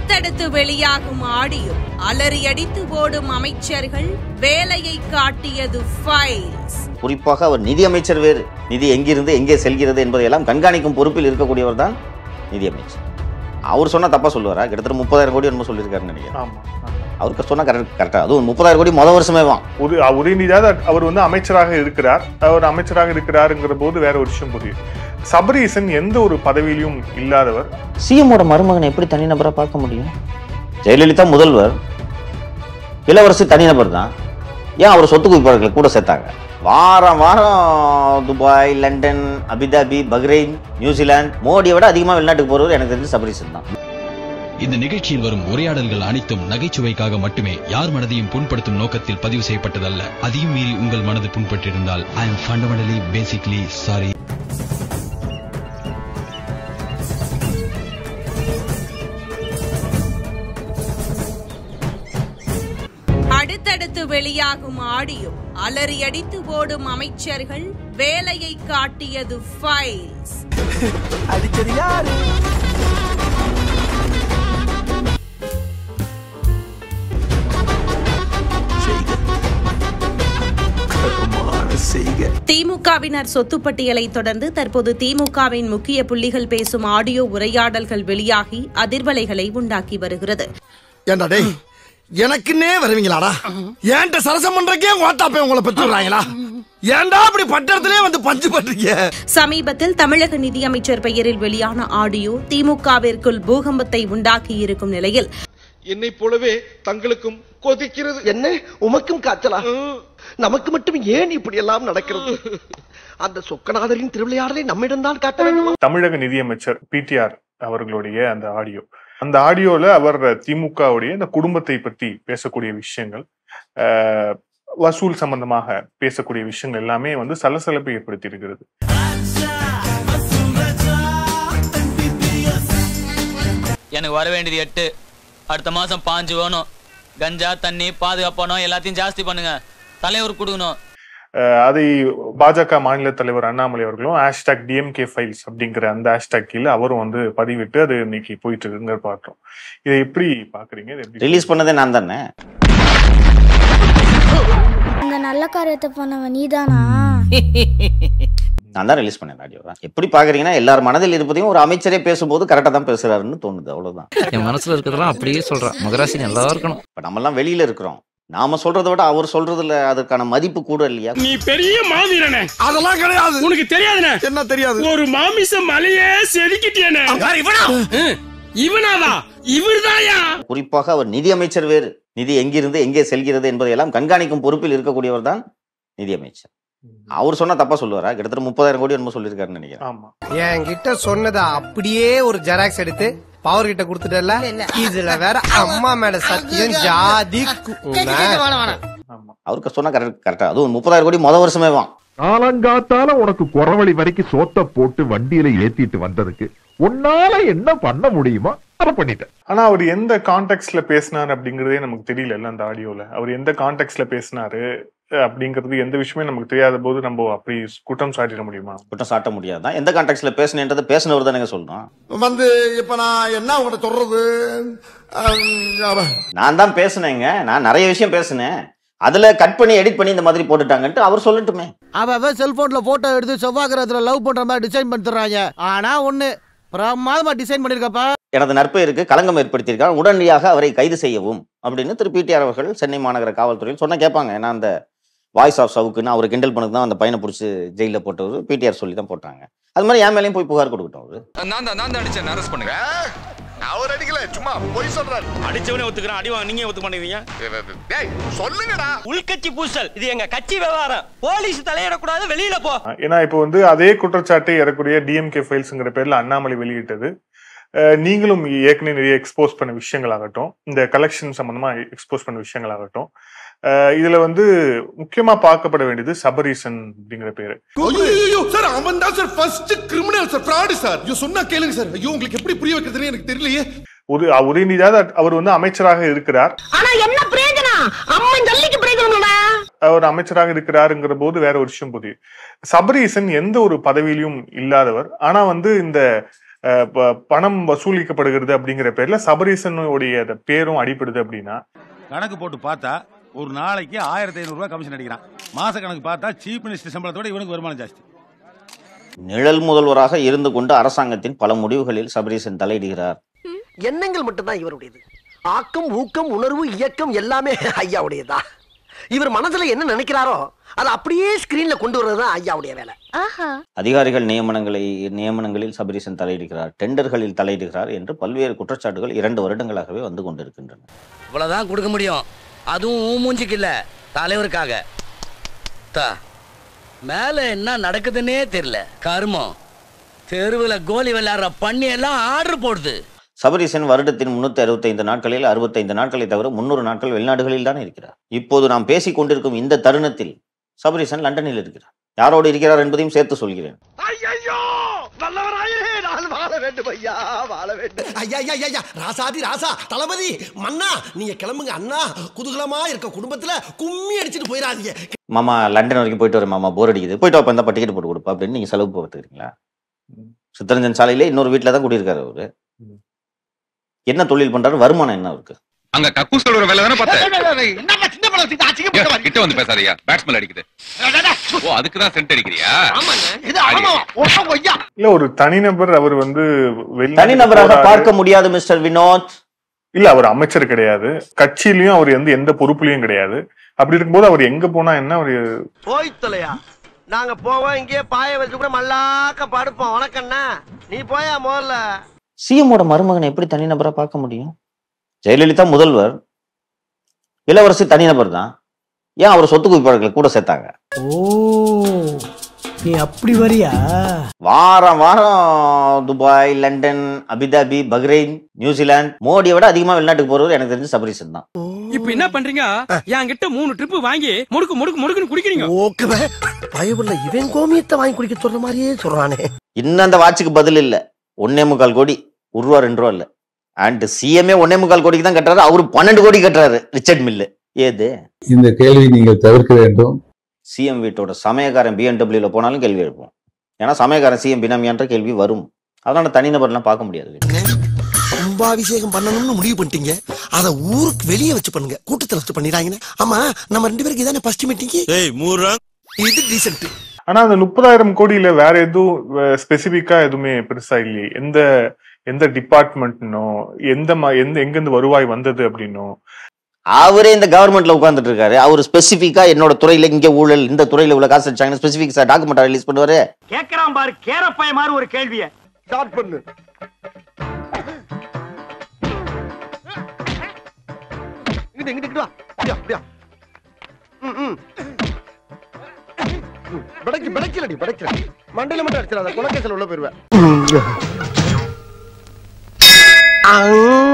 அடுத்தடுத்து வெளியாகும் ஆடியோ அலறியடித்து ஓடும் அமைச்சர்கள் வேலையை காட்டியது ஃபைல்ஸ் குறிப்பாக அவர் நிதியமைச்சர் வேறு நிதி எங்கிருந்து எங்கே செல்கிறது என்பதையெல்லாம் கண்காணிக்கும் பொறுப்பில் இருக்கக்கூடியவர் தான் நிதியமைச்சர் அவர் சொன்னா தப்பா சொல்லுவாரா கிட்டத்தட்ட முப்பதாயிரம் கோடி என்னமோ சொல்லியிருக்காருன்னு நினைக்கிறேன் ஆமா ஆமா. அவருக்கு சொன்னா கரெக்ட் கரெக்டா அதுவும் முப்பதாயிரம் கோடி முத வருஷமே வான் உது உதயநிதியாக அவர் வந்து அமைச்சராக இருக்கிறார் அவர் அமைச்சராக இருக்கிறாருங்கிற போது வேற ஒரு விஷயம் புரியுது சபரீசன் எந்த ஒரு பதவியிலும் இல்லாதவர் சிஎம்மோட மருமகனை எப்படி தனிநபரா பார்க்க முடியும் ஜெயலலிதா முதல்வர் இளவரசி தனிநபர் தான் ஏன் அவர் சொத்து குவிப்பாளர்களை கூட சேர்த்தாங்க வாரம் வாரம் Dubai London Abu Dhabi Bahrain New Zealand மோடியை விட அதிகமாக வெளிநாட்டுக்கு போறவர் எனக்கு தெரிஞ்சு சபரீசன் தான் இந்த நிகழ்ச்சியில் வரும் உரையாடல்கள் அனைத்தும் நகைச்சுவைக்காக மட்டுமே யார் மனதையும் புண்படுத்தும் நோக்கத்தில் பதிவு செய்யப்பட்டதல்ல அதையும் மீறி உங்கள் மனது புண்பட்டிருந்தால் I am fundamentally basically sorry அடுத்தடுத்து வெளியாகும் ஆடியோ அலறியடித்து ஓடும் அமைச்சர்கள் வேலையை காட்டியது ஃபைல்ஸ் அடிச்சது யாரு செய்க திமுகவினர் சொத்து பட்டியலை தொடர்ந்து தற்போது திமுகவின் முக்கிய புள்ளிகள் பேசும் ஆடியோ உரையாடல்கள் வெளியாகி அதிர்வலைகளை உண்டாக்கி வருகிறது ஏண்டா டேய் எனக்குன்னே வருவீங்களாடா ஏன்ட்ட சரசம் பண்றக்கே ஓட்டாப்பே உங்களை பெற்றுறாங்களா ஏன்டா அப்படி பட்டத்திலே வந்து பஞ்சு பண்றீங்க சமீபத்தில் தமிழக நிதியமைச்சர் பெயரில் வெளியான ஆடியோ திமுகவிற்குள் பூகம்பத்தை உண்டாக்கி இருக்கும் நிலையில் என்னை போலவே தங்களுக்கும் கொதிக்கிறது என்ன உமக்கும் காய்ச்சலா நமக்கு மட்டும் ஏன் இப்படி எல்லாம் நடக்கிறது அந்த சொக்கநாதரின் திருவிளையாடலை நம்மிடம்தான் காட்ட வேண்டுமா தமிழக நிதியமைச்சர் பிடிஆர் அவர்களுடைய அந்த ஆடியோ அந்த ஆடியோல அவர் திமுகவுடைய இந்த குடும்பத்தை பத்தி பேசக்கூடிய விஷயங்கள் ஆஹ், வசூல் சம்பந்தமாக பேசக்கூடிய விஷயங்கள் எல்லாமே வந்து சலசலப்பை ஏற்படுத்தி இருக்கிறது எனக்கு வர வேண்டியது எட்டு அடுத்த மாசம் பாஞ்சு வேணும் கஞ்சா தண்ணி பாதுகாப்பானோ எல்லாத்தையும் ஜாஸ்தி பண்ணுங்க தலைவர் கொடுக்கணும் ஆஹ், அதை பாஜக மாநில தலைவர் அண்ணாமலை அவர்களும் ஹேஷ்டாக் டிஎம்கே ஃபைல்ஸ் அப்படிங்கிற அந்த ஹேஷ்டாக் கீழே அவரும் வந்து பதிவிட்டு அது இன்னைக்கு போயிட்டு இருக்குங்க பார்த்தோம் இதை எப்படி பாக்குறீங்க இதை எப்படி ரிலீஸ் பண்ணதே நான் தானே இந்த நல்ல காரியத்தை பண்ணவன் நீதானா நான் தான் ரிலீஸ் பண்ணேன் ஆடியோவை எப்படி பாக்குறீங்கன்னா எல்லார் மனதில் இருப்பதையும் ஒரு அமைச்சரே பேசும்போது கரெக்டாக தான் பேசுறாருன்னு தோணுது அவ்வளவுதான் என் மனசுல இருக்கிறதெல்லாம் அப்படியே சொல்றேன் மகராசி நல்லா இருக்கணும் இப்ப நம்மலாம் வெளியில இருக்கிறோம் நாம சொல்றதை விட அவர் சொல்றதுல அதற்கான மதிப்பு கூட இல்லையா நீ பெரிய மாவீரனே அதெல்லாம் கிடையாது உனக்கு தெரியாதுனே என்ன தெரியாது ஒரு மாமிச மலையே செதுக்கிட்டேனே இவனாவா இவர்தாயா குறிப்பாக அவர் நிதியமைச்சர் வேறு நிதி எங்கிருந்து எங்கே செல்கிறது என்பதையெல்லாம் கண்காணிக்கும் பொறுப்பில் இருக்கக்கூடியவர் தான் நிதியமைச்சர் அவர் சொன்னா தப்பா சொல்லுவாரா கிட்டத்தட்ட முப்பதாயிரம் கோடி என்னமோ சொல்லியிருக்காருன்னு நினைக்கிறேன் ஆமா என்கிட்ட சொன்னதை அப்படியே ஒரு ஜெராக்ஸ் எடுத்து பவர் கிட்ட கொடுத்துட்டல இதுல வேற அம்மா மேல சத்தியம் ஜாதி ஆமா அவருக்கு சொன்னா கரெக்ட் கரெக்டா அதுவும் முப்பதாயிரம் கோடி முத வருஷமே வான் காலங்காத்தால உனக்கு குறவழி வரைக்கும் சோத்த போட்டு வண்டியில ஏத்திட்டு வந்ததுக்கு உன்னால என்ன பண்ண முடியுமோ அதை பண்ணிட்டேன் ஆனா அவர் எந்த கான்டெக்ட்ல பேசினார் அப்படிங்கறதே நமக்கு தெரியல அந்த ஆடியோல அவர் எந்த கான்டெக்ட்ல பேசினாரு அஹ், அப்படிங்கிறது எந்த விஷயமே நமக்கு தெரியாத போது நம்ம அப்படி குற்றம் சாட்டிட முடியுமா குற்றம் சாட்ட முடியாதான் எந்த கான்டாக்ட்ல பேசுனேன்றதை பேசினவர் தானே சொல்லணும் வந்து இப்ப நான் என்ன உங்கள்ட்ட சொல்றது அஹ், நான் தான் பேசுனேங்க நான் நிறைய விஷயம் பேசினேன் அதுல கட் பண்ணி எடிட் பண்ணி இந்த மாதிரி போட்டுட்டாங்கன்ட்டு அவர் சொல்லட்டுமே அவ செல்போன்ல போட்டோ எடுத்து செவ்வாய் கிரகத்துல லவ் பண்ற மாதிரி டிசைன் பண்ணி தர்றாங்க ஆனா ஒண்ணு பிரமாதமா டிசைன் பண்ணிருக்கப்பா எனது நற்பெயருக்கு களங்கம் ஏற்படுத்தியிருக்கார் உடனடியாக அவரை கைது செய்யவும் அப்படின்னு திரு பிடிஆர் அவர்கள் சென்னை மாநகர காவல்துறையில் சொன்னா கேட்பாங்க ஏன்னா அந்த வாய்ஸ் ஆஃப் சவுக்குன்னு அவர் கிண்டல் பண்ணது தான் அந்த பையனை பிடிச்சி ஜெயிலில் போட்டவர் பிடிஆர் சொல்லி தான் போட்டாங்க அது மாதிரி என் மேலேயும் போய் புகார் கொடுக்கட்டும் அவரு நான் தான் நான் தான் அடிச்சேன் அரெஸ்ட் பண்ணுங்க அவர் அடிக்கல சும்மா போய் சொல்றாரு அடிச்சவனே ஒத்துக்கிறேன் அடி வாங்க நீங்க ஒத்துக்க மாட்டேங்கிறீங்க டேய் சொல்லுங்கடா உள்கட்சி பூசல் இது எங்க கட்சி விவகாரம் போலீஸ் தலையிடக்கூடாது வெளியில போ ஏன்னா இப்போ வந்து அதே குற்றச்சாட்டை ஏறக்கூடிய டிஎம்கே ஃபைல்ஸ்ங்கிற பேர்ல அண்ணாமலை வெளியிட்டது அஹ், நீங்களும் ஏற்கனவே நிறைய எக்ஸ்போஸ் பண்ண விஷயங்கள் ஆகட்டும் இந்த கலெக்ஷன் சம்பந்தமா எக்ஸ்போஸ் பண்ண விஷயங்கள் ஆகட்டும் அஹ், இதுல வந்து முக்கியமா பார்க்கப்பட வேண்டியது சபரீசன் அப்படிங்கிற பேரு ஐயோ சார் அவன் தான் sir first criminal sir fraud sir ஐயோ சொன்னா கேளுங்க சார் ஐயோ உங்களுக்கு எப்படி புரிய வைக்கிறதுன்னு எனக்கு தெரியலையே ஒரு உதயநிதியாக அவர் வந்து அமைச்சராக இருக்கிறார் ஆனா என்ன பிரயோஜனம் அம்மன் ஜல்லிக்கு பிரயோஜனம் அவர் அமைச்சராக இருக்கிறாருங்கிற போது வேற ஒரு விஷயம் புரியுது சபரீசன் எந்த ஒரு பதவியிலும் இல்லாதவர் ஆனா வந்து இந்த அஹ், ப- பணம் வசூலிக்கப்படுகிறது அப்படிங்கிற பேர்ல சபரீசனுடைய அந்த பேரும் அடிபடுது அப்படின்னா கணக்கு போட்டு பார்த்தா ஒரு நாளைக்கு ஆயிரத்தி ஐநூறு ரூபாய் கமிஷன் அடிக்கிறான் மாச கணக்கு பார்த்தா சீஃப் மினிஸ்டர் சம்பளத்தோட இவனுக்கு வருமானம் ஜாஸ்தி நிழல் முதல்வராக இருந்து கொண்டு அரசாங்கத்தின் பல முடிவுகளில் சபரீசன் தலையிடுகிறார் எண்ணங்கள் மட்டும்தான் இவருடையது ஆக்கம் ஊக்கம் உணர்வு இயக்கம் எல்லாமே ஐயாவுடையதா இவர் மனசுல என்ன நினைக்கிறாரோ அதை அப்படியே ஸ்கிரீன்ல கொண்டு வர்றதுதான் ஐயாவுடைய வேலை அதிகாரிகள் நியமனங்களை நியமனங்களில் சபரீசன் தலையிடுகிறார் டெண்டர்களில் தலையிடுகிறார் என்று பல்வேறு குற்றச்சாட்டுகள் இரண்டு வருடங்களாகவே வந்து கொண்டிருக்கின்றன இவ்வளவுதான் கொடுக்க முடியும் அதுவும் உன் மூஞ்சிக்கு இல்ல தலைவருக்காக தா மேல என்ன நடக்குதுன்னே தெரியல கருமம் தெருவுல கோலி விளையாடுற பண்ணி எல்லாம் ஆர்டர் போடுது சபரீசன் வருடத்தின் முன்னூத்தி அறுபத்தைந்து நாட்களில் அறுபத்தைந்து நாட்களை தவிர முன்னூறு நாட்கள் வெளிநாடுகளில் தான் இருக்கிறார் இப்போது நாம் பேசிக் கொண்டிருக்கும் இந்த தருணத்தில் சபரீசன் லண்டனில் இருக்கிறார் யாரோடு இருக்கிறார் என்பதையும் சேர்த்து சொல்கிறேன் ஐயோ நல்லவராயே நான் வாழ வேண்டும் ஐயா வாழ வேண்டும் ஐயா ஐயா ஐயா, ஐயா ராசாதி ராசா தளபதி மன்னா நீங்க கிளம்புங்க அண்ணா குதூகலமா இருக்க குடும்பத்துல கும்மி அடிச்சிட்டு போயிடாதீங்க மாமா லண்டன் வரைக்கும் போயிட்டு வரேன் மாமா போர் அடிக்குது போயிட்டு அப்போ இந்த டிக்கெட் போட்டு கொடுப்பா அப்படின்னு நீங்க செலவு பார்த்துக்கிறீங்களா சித்தரஞ்சன் சாலையில இன்னொரு வீட்டில் தான் குடியிருக்காரு அவரு என்ன தொழில் பண்றாரு வருமானம் என்ன அவருக்கு அங்க கக்கூஸ் கழுவுற வேலை தானே பார்த்தேன் என்னப்பா சின்ன பழம் வச்சுக்கிட்டு அசிங்கப்பட்ட மாதிரி கிட்ட வந்து பேசாதயா பேட்ஸ்மேன் அடிக்குது ஓ அதுக்கு தான் சென்ட் அடிக்கிறியா இது ஆமா ஓ ஐயா இல்ல ஒரு தனிநபர் அவர் வந்து வெளிநாட்டுக்கு தனிநபராக போறாரு. பார்க்க முடியாது மிஸ்டர் வினோத் இல்ல அவர் அமைச்சர் கிடையாது கட்சியிலயும் அவர் எந்த எந்த பொறுப்புலயும் கிடையாது அப்படி இருக்கும்போது அவர் எங்க போனா என்ன அவர் போய் தொலையா நாங்க போவோம் இங்கேயே பாய வச்சு கூட மல்லாக்க படுப்போம் வணக்கண்ணா நீ போயா முதல்ல சிஎம்மோட மருமகனை எப்படி தனிநபரா பார்க்க முடியும் ஜெயலலிதா முதல்வர் இளவரசி தனிநபர் தான் ஏன் அவர் சொத்து குவிப்பாளர்களை கூட சேர்த்தாங்க ஓ நீ அப்படி வரியா வாரம் வாரம் Dubai London Abu Dhabi Bahrain New Zealand மோடியை விட அதிகமா வெளிநாட்டுக்கு போறவர் எனக்கு தெரிஞ்சு சபரீசன் தான் இப்ப என்ன பண்றீங்க என்கிட்ட மூணு ட்ரிப் வாங்கி முடுக்கு முடுக்கு முடுக்குன்னு குடிக்கிறீங்க ஓகே பயவுள்ள இவன் கோமியத்தை வாங்கி குடிக்க சொல்ற மாதிரியே சொல்றானே இன்னும் அந்த வாட்சுக்கு பதில் இல்ல ஒன்னே முக்கால் கோடி ஒரு ரூபா ரெண்டு ரூபா இல்ல அண்ட் சிஎம்ஏ ஒன்னே முக்கால் கோடிக்கு தான் கட்டுறாரு அவரு பன்னெண்டு கோடி கட்டுறாரு ரிச்சர்ட் மில்லு ஏது இந்த கேள்வி நீங்கள் தவிர்க்க வேண்டும் சிஎம் வீட்டோட சமயக்காரன் பிஎன்டபிள்யூல போனாலும் கேள்வி எழுப்போம் ஏன்னா சமயக்காரன் சிஎம் பினாமியான்ற கேள்வி வரும் அதனால தனிநபர்லாம் பார்க்க முடியாது கும்பாபிஷேகம் பண்ணணும்னு முடிவு பண்ணிட்டீங்க அத ஊருக்கு வெளியே வச்சு பண்ணுங்க கூட்டத்துல வச்சு பண்ணிடாங்கன்னு ஆமா நம்ம ரெண்டு பேருக்கு இதானே ஃபர்ஸ்ட் மீட்டிங் ஏய் மூரா இது டீசென்ட் ஆனா அந்த முப்பதாயிரம் கோடியில வேற எதுவும் ஸ்பெசிபிக்கா எதுவுமே பெருசா இல்லையே எந்த எந்த டிபார்ட்மெண்ட்னோ எந்த ம- எந்த எங்கிருந்து வருவாய் வந்தது அப்படின்னோ அவரே இந்த கவர்மெண்ட்ல உட்கார்ந்துட்டு இருக்காரு அவர் ஸ்பெசிபிக்கா என்னோட துறையில இங்க ஊழல் இந்த துறையில இவ்வளவு காசு வச்சாங்கன்னு ஸ்பெசிபிக் டாக்குமெண்ட் ரிலீஸ் பண்ணுவாரு கேக்குறான் பாரு கேரப்பாய மாதிரி ஒரு கேள்விய ஸ்டார்ட் பண்ணு இங்கிட்டு இங்கிட்டு இங்கிட்டு வா அப்படியா அப்படியா ம் ம் படைக்கு படைக்கலடி படைக்கல மண்டையில மட்டும் அடிச்சிடாத குலக்கேசல் உள்ள போயிருவேன்